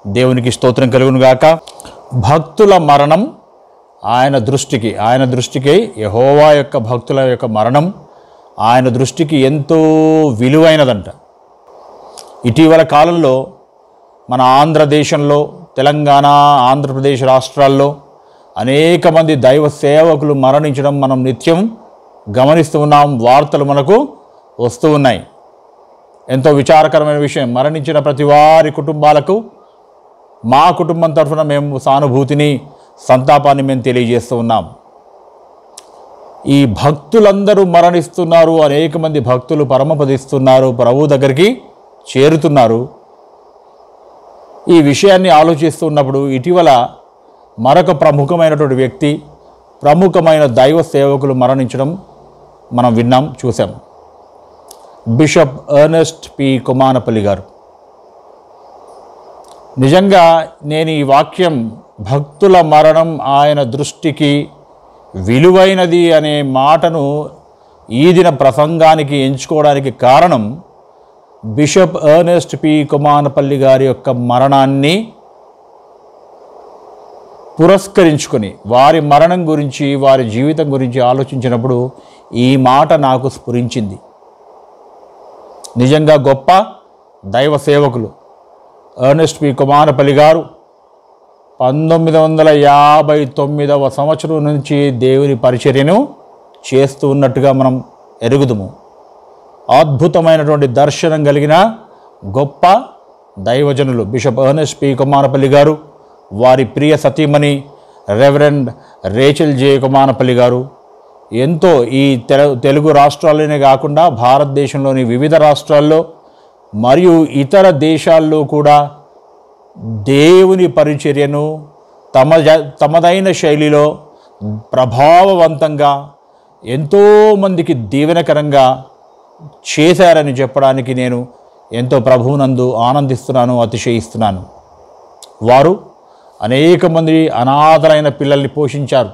దేవునికి స్తోత్రం కలుగును గాక భక్తుల మరణం ఆయన దృష్టికి ఆయన దృష్టికి యహోవా యొక్క భక్తుల యొక్క మరణం ఆయన దృష్టికి ఎంతో విలువైనదంట ఇటీవల కాలంలో మన ఆంధ్రదేశంలో తెలంగాణ ఆంధ్రప్రదేశ్ రాష్ట్రాల్లో అనేక మంది దైవ సేవకులు మరణించడం మనం నిత్యం గమనిస్తూ ఉన్నాం వార్తలు మనకు వస్తూ ఉన్నాయి ఎంతో విచారకరమైన విషయం మరణించిన ప్రతి వారి కుటుంబాలకు మా కుటుంబం తరఫున మేము సానుభూతిని సంతాపాన్ని మేము తెలియజేస్తూ ఉన్నాం ఈ భక్తులందరూ మరణిస్తున్నారు అనేక మంది భక్తులు పరమపదిస్తున్నారు ప్రభు దగ్గరికి చేరుతున్నారు ఈ విషయాన్ని ఆలోచిస్తున్నప్పుడు ఇటీవల మరొక ప్రముఖమైనటువంటి వ్యక్తి ప్రముఖమైన దైవ సేవకులు మరణించడం మనం విన్నాం చూసాం బిషప్ ఎర్నెస్ట్ పి కుమానపల్లి గారు నిజంగా నేను ఈ వాక్యం భక్తుల మరణం ఆయన దృష్టికి విలువైనది అనే మాటను ఈ దిన ప్రసంగానికి ఎంచుకోవడానికి కారణం బిషప్ ఎర్నెస్ట్ పి కుమానపల్లి గారి యొక్క మరణాన్ని పురస్కరించుకొని వారి మరణం గురించి వారి జీవితం గురించి ఆలోచించినప్పుడు ఈ మాట నాకు స్ఫురించింది నిజంగా గొప్ప దైవ సేవకులు ఎర్నెస్ట్ పి కుమారపల్లి గారు పంతొమ్మిది వందల యాభై తొమ్మిదవ సంవత్సరం నుంచి దేవుని పరిచర్యను చేస్తూ ఉన్నట్టుగా మనం ఎరుగుదుము అద్భుతమైనటువంటి దర్శనం కలిగిన గొప్ప దైవజనులు బిషప్ ఎర్నెస్ట్ పి కుమారపల్లి గారు వారి ప్రియ సతీమణి రెవరెండ్ రేచల్ జే కుమారపల్లి గారు ఎంతో ఈ తెల తెలుగు రాష్ట్రాల్లోనే కాకుండా భారతదేశంలోని వివిధ రాష్ట్రాల్లో మరియు ఇతర దేశాల్లో కూడా దేవుని పరిచర్యను తమ జ- తమదైన శైలిలో ప్రభావవంతంగా ఎంతోమందికి దీవెనకరంగా చేశారని చెప్పడానికి నేను ఎంతో ప్రభువునందు ఆనందిస్తున్నాను అతిశయిస్తున్నాను వారు అనేక మంది అనాథలైన పిల్లల్ని పోషించారు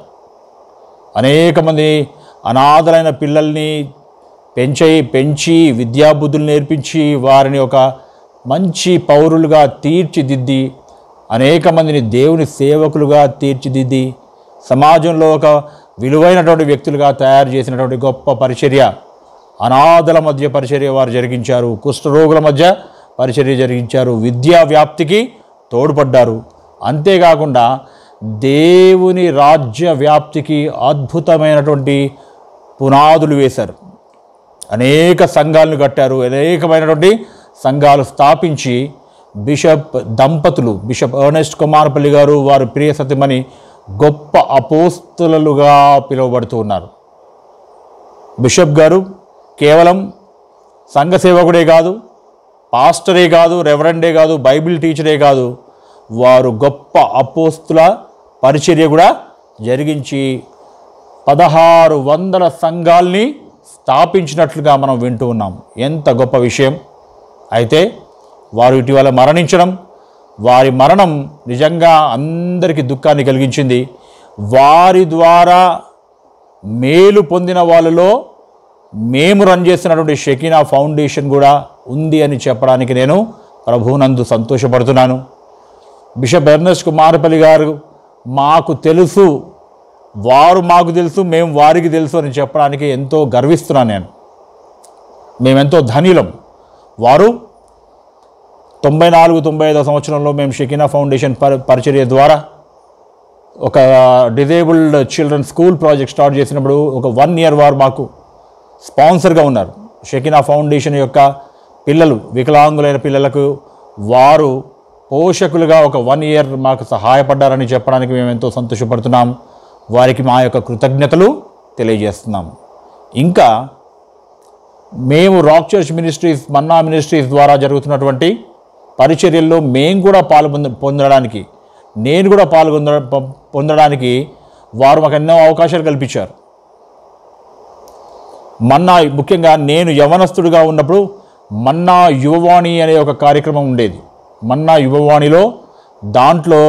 అనేక మంది అనాథలైన పిల్లల్ని పెంచై పెంచి విద్యాబుద్ధులు నేర్పించి వారిని ఒక మంచి పౌరులుగా తీర్చిదిద్ది అనేక మందిని దేవుని సేవకులుగా తీర్చిదిద్ది సమాజంలో ఒక విలువైనటువంటి వ్యక్తులుగా తయారు చేసినటువంటి గొప్ప పరిచర్య అనాథల మధ్య పరిచర్య వారు జరిగించారు కుష్ఠరోగుల మధ్య పరిచర్య జరిగించారు విద్యా వ్యాప్తికి తోడ్పడ్డారు అంతేకాకుండా దేవుని రాజ్య వ్యాప్తికి అద్భుతమైనటువంటి పునాదులు వేశారు అనేక సంఘాలను కట్టారు అనేకమైనటువంటి సంఘాలు స్థాపించి బిషప్ దంపతులు బిషప్ ఎర్నెస్ట్ కుమారపల్లి గారు వారి ప్రియ సతిమని గొప్ప అపోస్తులుగా పిలువబడుతూ ఉన్నారు బిషప్ గారు కేవలం సంఘ సేవకుడే కాదు పాస్టరే కాదు రెవరెండే కాదు బైబిల్ టీచరే కాదు వారు గొప్ప అపోస్తుల పరిచర్య కూడా జరిగించి పదహారు వందల సంఘాల్ని స్థాపించినట్లుగా మనం వింటూ ఉన్నాం ఎంత గొప్ప విషయం అయితే వారు ఇటీవల మరణించడం వారి మరణం నిజంగా అందరికీ దుఃఖాన్ని కలిగించింది వారి ద్వారా మేలు పొందిన వాళ్ళలో మేము రన్ చేస్తున్నటువంటి షకీనా ఫౌండేషన్ కూడా ఉంది అని చెప్పడానికి నేను ప్రభువునందు సంతోషపడుతున్నాను బిషప్ ఎర్నెస్ట్ కుమారపల్లి గారు మాకు తెలుసు వారు మాకు తెలుసు మేము వారికి తెలుసు అని చెప్పడానికి ఎంతో గర్విస్తున్నాను నేను మేమెంతో ధనిలం వారు తొంభై నాలుగు తొంభై ఐదో సంవత్సరంలో మేము షకీనా ఫౌండేషన్ పరి పరిచర్య ద్వారా ఒక disabled children school project start చేసినప్పుడు ఒక వన్ ఇయర్ వారు మాకు స్పాన్సర్గా ఉన్నారు షకీనా ఫౌండేషన్ యొక్క పిల్లలు వికలాంగులైన పిల్లలకు వారు పోషకులుగా ఒక వన్ ఇయర్ మాకు సహాయపడ్డారని చెప్పడానికి మేము ఎంతో సంతోషపడుతున్నాం వారికి మా యొక్క కృతజ్ఞతలు తెలియజేస్తున్నాం ఇంకా మేము rock church ministries manna ministries ద్వారా జరుగుతున్నటువంటి పరిచర్యల్లో మేము కూడా పాల్పొంద పొందడానికి నేను కూడా పాల్గొంద ప- పొందడానికి వారు మాకు ఎన్నో అవకాశాలు కల్పించారు మన్నా ముఖ్యంగా నేను యవనస్తుడిగా ఉన్నప్పుడు మన్నా యువవాణి అనే ఒక కార్యక్రమం ఉండేది మన్నా యువవాణిలో దాంట్లో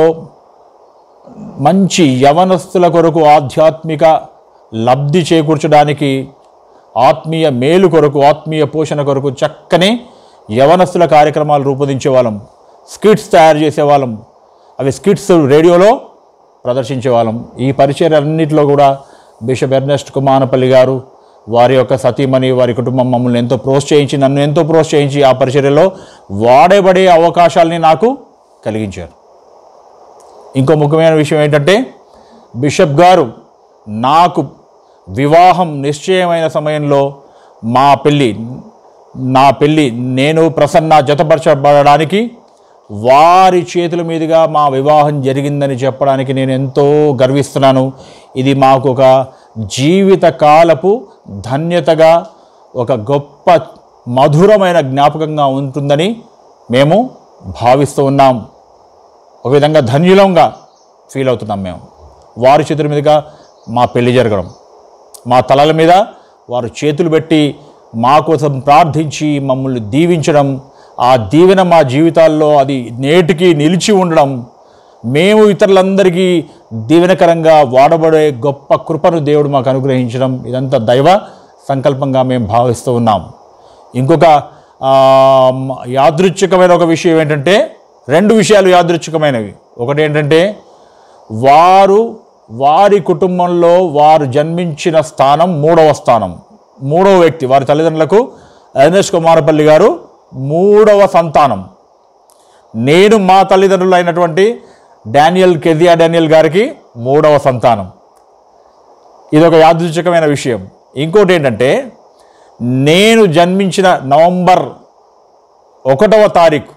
మంచి యవనస్తుల కొరకు ఆధ్యాత్మిక లబ్ధి చేకూర్చడానికి ఆత్మీయ మేలు కొరకు ఆత్మీయ పోషణ కొరకు చక్కని యవనస్తుల కార్యక్రమాలు రూపొందించే వాళ్ళం స్కిట్స్ తయారు చేసేవాళ్ళం అవి స్కిట్స్ రేడియోలో ప్రదర్శించేవాళ్ళం ఈ పరిచయాలన్నింటిలో కూడా బిషప్ ఎర్నెస్ట్ కుమారపల్లి గారు వారి యొక్క సతీమణి వారి కుటుంబం మమ్మల్ని ఎంతో ప్రోత్సహించి నన్ను ఎంతో ప్రోత్సహించి ఆ పరిచర్యలో వాడబడే అవకాశాలని నాకు కలిగించారు ఇంకో ముఖ్యమైన విషయం ఏంటంటే బిషప్ గారు నాకు వివాహం నిశ్చయమైన సమయంలో మా పెళ్ళి నా పెళ్ళి నేను ప్రసన్న జతపరచబడడానికి వారి చేతుల మీదుగా మా వివాహం జరిగిందని చెప్పడానికి నేను ఎంతో గర్విస్తున్నాను ఇది మాకు ఒక జీవిత కాలపు ధన్యతగా ఒక గొప్ప మధురమైన జ్ఞాపకంగా ఉంటుందని మేము భావిస్తూ ఉన్నాం ఒక విధంగా ధన్యులంగా ఫీల్ అవుతున్నాం మేము వారి చేతుల మీదుగా మా పెళ్లి జరగడం మా తలల మీద వారు చేతులు పెట్టి మా కోసం ప్రార్థించి మమ్మల్ని దీవించడం ఆ దీవెన మా జీవితాల్లో అది నేటికి నిలిచి ఉండడం మేము ఇతరులందరికీ దీవెనకరంగా వాడబడే గొప్ప కృపను దేవుడు మాకు అనుగ్రహించడం ఇదంతా దైవ సంకల్పంగా మేము భావిస్తూ ఉన్నాం ఇంకొక ఆ, యాదృచ్ఛికమైన ఒక విషయం ఏంటంటే రెండు విషయాలు యాదృచ్ఛికమైనవి ఒకటి ఏంటంటే వారు వారి కుటుంబంలో వారు జన్మించిన స్థానం మూడవ స్థానం మూడవ వ్యక్తి వారి తల్లిదండ్రులకు ఎర్నెస్ కుమారపల్లి గారు మూడవ సంతానం నేను మా తల్లిదండ్రులు అయినటువంటి డానియల్ కెజియా డానియల్ గారికి మూడవ సంతానం ఇది ఒక యాదృచ్ఛికమైన విషయం ఇంకోటి ఏంటంటే నేను జన్మించిన నవంబర్ ఒకటవ తారీఖు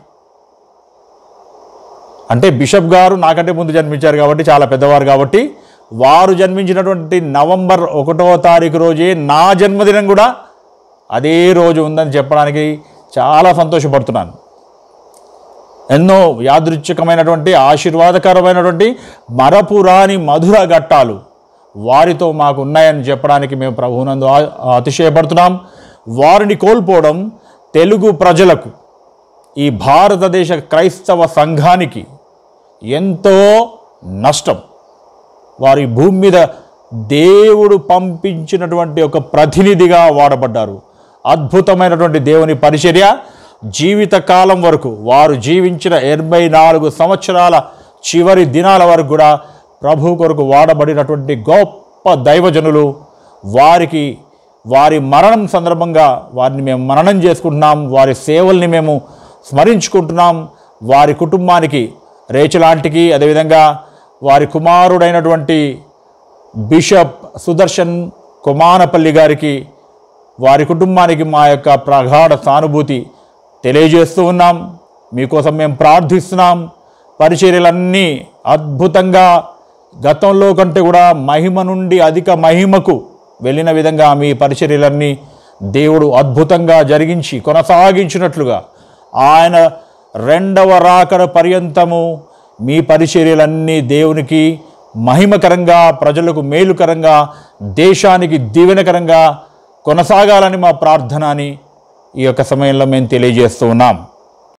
అంటే బిషప్ గారు నాకంటే ముందు జన్మించారు కాబట్టి చాలా పెద్దవారు కాబట్టి వారు జన్మించినటువంటి నవంబర్ ఒకటవ తారీఖు రోజే నా జన్మదినం కూడా అదే రోజు ఉందని చెప్పడానికి చాలా సంతోషపడుతున్నాను ఎన్నో యాదృచ్ఛికమైనటువంటి ఆశీర్వాదకరమైనటువంటి మరపురాని మధుర ఘట్టాలు వారితో మాకు ఉన్నాయని చెప్పడానికి మేము ప్రభువునందు ఆ- అతిశయపడుతున్నాం వారిని కోల్పోవడం తెలుగు ప్రజలకు ఈ భారతదేశ క్రైస్తవ సంఘానికి ఎంతో నష్టం వారి భూమి మీద దేవుడు పంపించినటువంటి ఒక ప్రతినిధిగా వాడబడ్డారు అద్భుతమైనటువంటి దేవుని పరిచర్య జీవిత కాలం వరకు వారు జీవించిన ఎనభై నాలుగు సంవత్సరాల చివరి దినాల వరకు కూడా ప్రభు కొరకు వాడబడినటువంటి గొప్ప దైవజనులు వారికి వారి మరణం సందర్భంగా వారిని మేము మననం చేసుకుంటున్నాం వారి సేవల్ని మేము స్మరించుకుంటున్నాం వారి కుటుంబానికి రేచలాంటికి అదేవిధంగా వారి కుమారుడైనటువంటి బిషప్ సుదర్శన్ కుమానపల్లి గారికి వారి కుటుంబానికి మా యొక్క ప్రగాఢ సానుభూతి తెలియజేస్తూ ఉన్నాం మీకోసం మేము ప్రార్థిస్తున్నాం పరిచర్యలన్నీ అద్భుతంగా గతంలో కంటే కూడా మహిమ నుండి అధిక మహిమకు వెళ్ళిన విధంగా మీ పరిచర్యలన్నీ దేవుడు అద్భుతంగా జరిగించి కొనసాగించినట్లుగా ఆయన రెండవ రాకడ పర్యంతము మీ పరిచర్యలన్నీ దేవునికి మహిమకరంగా ప్రజలకు మేలుకరంగా దేశానికి దీవెనకరంగా కొనసాగాలని మా ప్రార్థన అని ఈ యొక్క సమయంలో మేము తెలియజేస్తూ ఉన్నాం